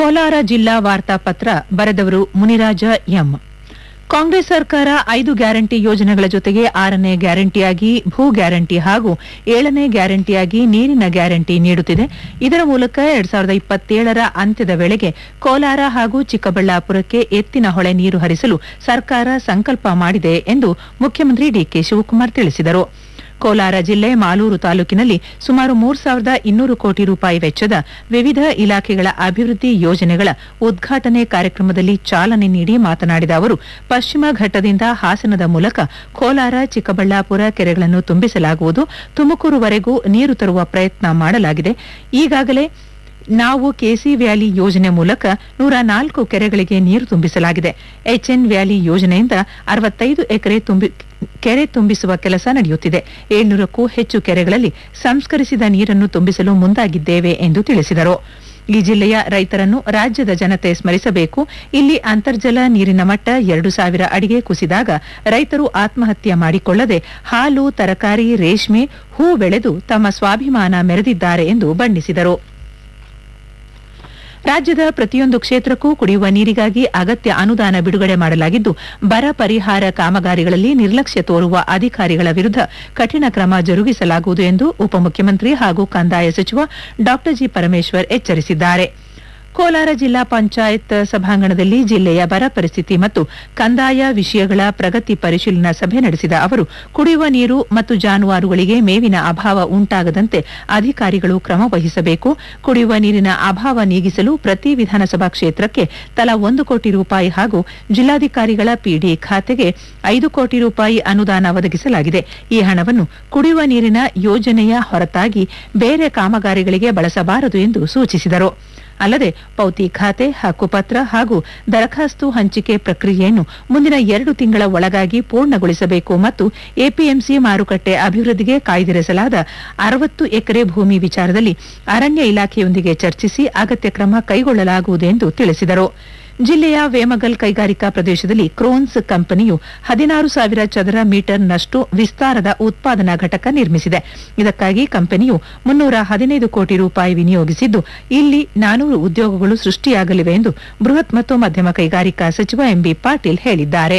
ಕೋಲಾರ ಜಿಲ್ಲಾ ವಾರ್ತಾಪತ್ರ ಬರೆದವರು ಮುನಿರಾಜ ಎಂ ಕಾಂಗ್ರೆಸ್ ಸರ್ಕಾರ ಐದು ಗ್ಯಾರಂಟಿ ಯೋಜನೆಗಳ ಜೊತೆಗೆ ಆರನೇ ಗ್ಯಾರಂಟಿಯಾಗಿ ಭೂ ಗ್ಯಾರಂಟಿ ಹಾಗೂ ಏಳನೇ ಗ್ಯಾರಂಟಿಯಾಗಿ ನೀರಿನ ಗ್ಯಾರಂಟಿ ನೀಡುತ್ತಿದೆ ಇದರ ಮೂಲಕ ಎರಡ್ ಸಾವಿರದ ಇಪ್ಪತ್ತೇಳರ ಅಂತ್ಯದ ವೇಳೆಗೆ ಕೋಲಾರ ಹಾಗೂ ಚಿಕ್ಕಬಳ್ಳಾಪುರಕ್ಕೆ ಎತ್ತಿನ ಹೊಳೆ ನೀರು ಹರಿಸಲು ಸರ್ಕಾರ ಸಂಕಲ್ಪ ಮಾಡಿದೆ ಎಂದು ಮುಖ್ಯಮಂತ್ರಿ ಡಿಕೆ ಶಿವಕುಮಾರ್ ತಿಳಿಸಿದರು ಕೋಲಾರ ಜಿಲ್ಲೆ ಮಾಲೂರು ತಾಲೂಕಿನಲ್ಲಿ ಸುಮಾರು ಮೂರು ಸಾವಿರದ ಇನ್ನೂರು ಕೋಟಿ ರೂಪಾಯಿ ವೆಚ್ಚದ ವಿವಿಧ ಇಲಾಖೆಗಳ ಅಭಿವೃದ್ಧಿ ಯೋಜನೆಗಳ ಉದ್ಘಾಟನೆ ಕಾರ್ಯಕ್ರಮದಲ್ಲಿ ಚಾಲನೆ ನೀಡಿ ಮಾತನಾಡಿದ ಅವರು ಪಶ್ಚಿಮ ಘಟ್ಟದಿಂದ ಹಾಸನದ ಮೂಲಕ ಕೋಲಾರ ಚಿಕ್ಕಬಳ್ಳಾಪುರ ಕೆರೆಗಳನ್ನು ತುಂಬಿಸಲಾಗುವುದು ತುಮಕೂರುವರೆಗೂ ನೀರು ತರುವ ಪ್ರಯತ್ನ ಮಾಡಲಾಗಿದೆ ಈಗಾಗಲೇ ನಾವು ಕೆಸಿ ವ್ಯಾಲಿ ಯೋಜನೆ ಮೂಲಕ ನೂರ ನಾಲ್ಕು ಕೆರೆಗಳಿಗೆ ನೀರು ತುಂಬಿಸಲಾಗಿದೆ ಎಚ್ಎನ್ ವ್ಯಾಲಿ ಯೋಜನೆಯಿಂದ ಅರವತ್ತೈದು ಎಕರೆ ತುಂಬಿ ಕೆರೆ ತುಂಬಿಸುವ ಕೆಲಸ ನಡೆಯುತ್ತಿದೆ ಏಳ್ನೂರಕ್ಕೂ ಹೆಚ್ಚು ಕೆರೆಗಳಲ್ಲಿ ಸಂಸ್ಕರಿಸಿದ ನೀರನ್ನು ತುಂಬಿಸಲು ಮುಂದಾಗಿದ್ದೇವೆ ಎಂದು ತಿಳಿಸಿದರು ಈ ಜಿಲ್ಲೆಯ ರೈತರನ್ನು ರಾಜ್ಯದ ಜನತೆ ಸ್ಮರಿಸಬೇಕು ಇಲ್ಲಿ ಅಂತರ್ಜಲ ನೀರಿನ ಮಟ್ಟ ಎರಡು ಸಾವಿರ ಅಡಿಗೆ ಕುಸಿದಾಗ ರೈತರು ಆತ್ಮಹತ್ಯೆ ಮಾಡಿಕೊಳ್ಳದೆ ಹಾಲು ತರಕಾರಿ ರೇಷ್ಮೆ ಹೂ ಬೆಳೆದು ತಮ್ಮ ಸ್ವಾಭಿಮಾನ ಮೆರೆದಿದ್ದಾರೆ ಎಂದು ಬಣ್ಣಿಸಿದರು ರಾಜ್ಯದ ಪ್ರತಿಯೊಂದು ಕ್ಷೇತ್ರಕ್ಕೂ ಕುಡಿಯುವ ನೀರಿಗಾಗಿ ಅಗತ್ಯ ಅನುದಾನ ಬಿಡುಗಡೆ ಮಾಡಲಾಗಿದ್ದು ಬರ ಪರಿಹಾರ ಕಾಮಗಾರಿಗಳಲ್ಲಿ ನಿರ್ಲಕ್ಷ್ಯ ತೋರುವ ಅಧಿಕಾರಿಗಳ ವಿರುದ್ಧ ಕಠಿಣ ಕ್ರಮ ಜರುಗಿಸಲಾಗುವುದು ಎಂದು ಉಪಮುಖ್ಯಮಂತ್ರಿ ಹಾಗೂ ಕಂದಾಯ ಸಚಿವ ಡಾ ಜಿ ಪರಮೇಶ್ವರ್ ಎಚ್ಚರಿಸಿದ್ದಾರೆ ಕೋಲಾರ ಜಿಲ್ಲಾ ಪಂಚಾಯತ್ ಸಭಾಂಗಣದಲ್ಲಿ ಜಿಲ್ಲೆಯ ಬರ ಪರಿಸ್ಥಿತಿ ಮತ್ತು ಕಂದಾಯ ವಿಷಯಗಳ ಪ್ರಗತಿ ಪರಿಶೀಲನಾ ಸಭೆ ನಡೆಸಿದ ಅವರು ಕುಡಿಯುವ ನೀರು ಮತ್ತು ಜಾನುವಾರುಗಳಿಗೆ ಮೇವಿನ ಅಭಾವ ಉಂಟಾಗದಂತೆ ಅಧಿಕಾರಿಗಳು ಕ್ರಮ ವಹಿಸಬೇಕು ಕುಡಿಯುವ ನೀರಿನ ಅಭಾವ ನೀಗಿಸಲು ಪ್ರತಿ ವಿಧಾನಸಭಾ ಕ್ಷೇತ್ರಕ್ಕೆ ತಲಾ ಒಂದು ಕೋಟಿ ರೂಪಾಯಿ ಹಾಗೂ ಜಿಲ್ಲಾಧಿಕಾರಿಗಳ ಪಿಡಿ ಖಾತೆಗೆ ಐದು ಕೋಟಿ ರೂಪಾಯಿ ಅನುದಾನ ಒದಗಿಸಲಾಗಿದೆ ಈ ಹಣವನ್ನು ಕುಡಿಯುವ ನೀರಿನ ಯೋಜನೆಯ ಹೊರತಾಗಿ ಬೇರೆ ಕಾಮಗಾರಿಗಳಿಗೆ ಬಳಸಬಾರದು ಎಂದು ಸೂಚಿಸಿದರು ಅಲ್ಲದೆ ಪೌತಿ ಖಾತೆ ಹಕ್ಕುಪತ್ರ ಹಾಗೂ ದರಖಾಸ್ತು ಹಂಚಿಕೆ ಪ್ರಕ್ರಿಯೆಯನ್ನು ಮುಂದಿನ ಎರಡು ತಿಂಗಳ ಒಳಗಾಗಿ ಪೂರ್ಣಗೊಳಿಸಬೇಕು ಮತ್ತು ಎಪಿಎಂಸಿ ಮಾರುಕಟ್ಟೆ ಅಭಿವೃದ್ಧಿಗೆ ಕಾಯ್ದಿರಿಸಲಾದ ಅರವತ್ತು ಎಕರೆ ಭೂಮಿ ವಿಚಾರದಲ್ಲಿ ಅರಣ್ಯ ಇಲಾಖೆಯೊಂದಿಗೆ ಚರ್ಚಿಸಿ ಅಗತ್ಯ ಕ್ರಮ ಕೈಗೊಳ್ಳಲಾಗುವುದು ಎಂದು ತಿಳಿಸಿದರು ಜಿಲ್ಲೆಯ ವೇಮಗಲ್ ಕೈಗಾರಿಕಾ ಪ್ರದೇಶದಲ್ಲಿ ಕ್ರೋನ್ಸ್ ಕಂಪನಿಯು ಹದಿನಾರು ಸಾವಿರ ಚದರ ಮೀಟರ್ನಷ್ಟು ವಿಸ್ತಾರದ ಉತ್ಪಾದನಾ ಘಟಕ ನಿರ್ಮಿಸಿದೆ ಇದಕ್ಕಾಗಿ ಕಂಪನಿಯು ಮುನ್ನೂರ ಹದಿನೈದು ಕೋಟಿ ರೂಪಾಯಿ ವಿನಿಯೋಗಿಸಿದ್ದು ಇಲ್ಲಿ ನಾನೂರು ಉದ್ಯೋಗಗಳು ಸೃಷ್ಟಿಯಾಗಲಿವೆ ಎಂದು ಬೃಹತ್ ಮತ್ತು ಮಧ್ಯಮ ಕೈಗಾರಿಕಾ ಸಚಿವ ಎಂಬಿ ಪಾಟೀಲ್ ಹೇಳಿದ್ದಾರೆ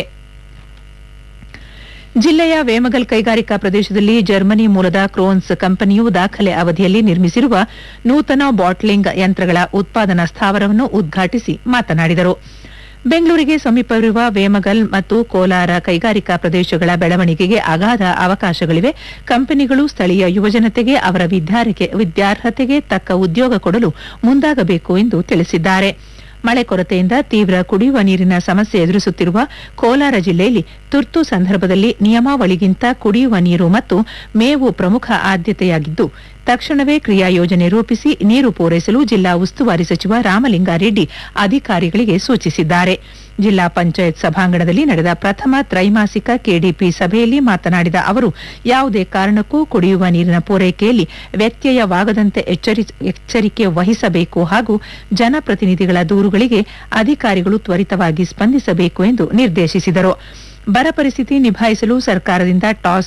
ಜಿಲ್ಲೆಯ ವೇಮಗಲ್ ಕೈಗಾರಿಕಾ ಪ್ರದೇಶದಲ್ಲಿ ಜರ್ಮನಿ ಮೂಲದ ಕ್ರೋನ್ಸ್ ಕಂಪನಿಯು ದಾಖಲೆ ಅವಧಿಯಲ್ಲಿ ನಿರ್ಮಿಸಿರುವ ನೂತನ ಬಾಟ್ಲಿಂಗ್ ಯಂತ್ರಗಳ ಉತ್ಪಾದನಾ ಸ್ಥಾವರವನ್ನು ಉದ್ಘಾಟಿಸಿ ಮಾತನಾಡಿದರು ಬೆಂಗಳೂರಿಗೆ ಸಮೀಪವಿರುವ ವೇಮಗಲ್ ಮತ್ತು ಕೋಲಾರ ಕೈಗಾರಿಕಾ ಪ್ರದೇಶಗಳ ಬೆಳವಣಿಗೆಗೆ ಅಗಾಧ ಅವಕಾಶಗಳಿವೆ ಕಂಪನಿಗಳು ಸ್ಥಳೀಯ ಯುವಜನತೆಗೆ ಅವರ ವಿದ್ಯಾರ್ಹತೆಗೆ ತಕ್ಕ ಉದ್ಯೋಗ ಕೊಡಲು ಮುಂದಾಗಬೇಕು ಎಂದು ತಿಳಿಸಿದ್ದಾರೆ ಮಳೆ ಕೊರತೆಯಿಂದ ತೀವ್ರ ಕುಡಿಯುವ ನೀರಿನ ಸಮಸ್ಯೆ ಎದುರಿಸುತ್ತಿರುವ ಕೋಲಾರ ಜಿಲ್ಲೆಯಲ್ಲಿ ತುರ್ತು ಸಂದರ್ಭದಲ್ಲಿ ನಿಯಮಾವಳಿಗಿಂತ ಕುಡಿಯುವ ನೀರು ಮತ್ತು ಮೇವು ಪ್ರಮುಖ ಆದ್ಯತೆಯಾಗಿದ್ದು ತಕ್ಷಣವೇ ಕ್ರಿಯಾ ಯೋಜನೆ ರೂಪಿಸಿ ನೀರು ಪೂರೈಸಲು ಜಿಲ್ಲಾ ಉಸ್ತುವಾರಿ ಸಚಿವ ರಾಮಲಿಂಗಾರೆಡ್ಡಿ ಅಧಿಕಾರಿಗಳಿಗೆ ಸೂಚಿಸಿದ್ದಾರೆ ಜಿಲ್ಲಾ ಪಂಚಾಯತ್ ಸಭಾಂಗಣದಲ್ಲಿ ನಡೆದ ಪ್ರಥಮ ತ್ರೈಮಾಸಿಕ ಕೆಡಿಪಿ ಸಭೆಯಲ್ಲಿ ಮಾತನಾಡಿದ ಅವರು ಯಾವುದೇ ಕಾರಣಕ್ಕೂ ಕುಡಿಯುವ ನೀರಿನ ಪೂರೈಕೆಯಲ್ಲಿ ವ್ಯತ್ಯಯವಾಗದಂತೆ ಎಚ್ಚರಿಕೆ ವಹಿಸಬೇಕು ಹಾಗೂ ಜನಪ್ರತಿನಿಧಿಗಳ ದೂರುಗಳಿಗೆ ಅಧಿಕಾರಿಗಳು ತ್ವರಿತವಾಗಿ ಸ್ಪಂದಿಸಬೇಕು ಎಂದು ನಿರ್ದೇಶಿಸಿದರು ಬರ ಪರಿಸ್ಥಿತಿ ನಿಭಾಯಿಸಲು ಸರ್ಕಾರದಿಂದ ಟಾಸ್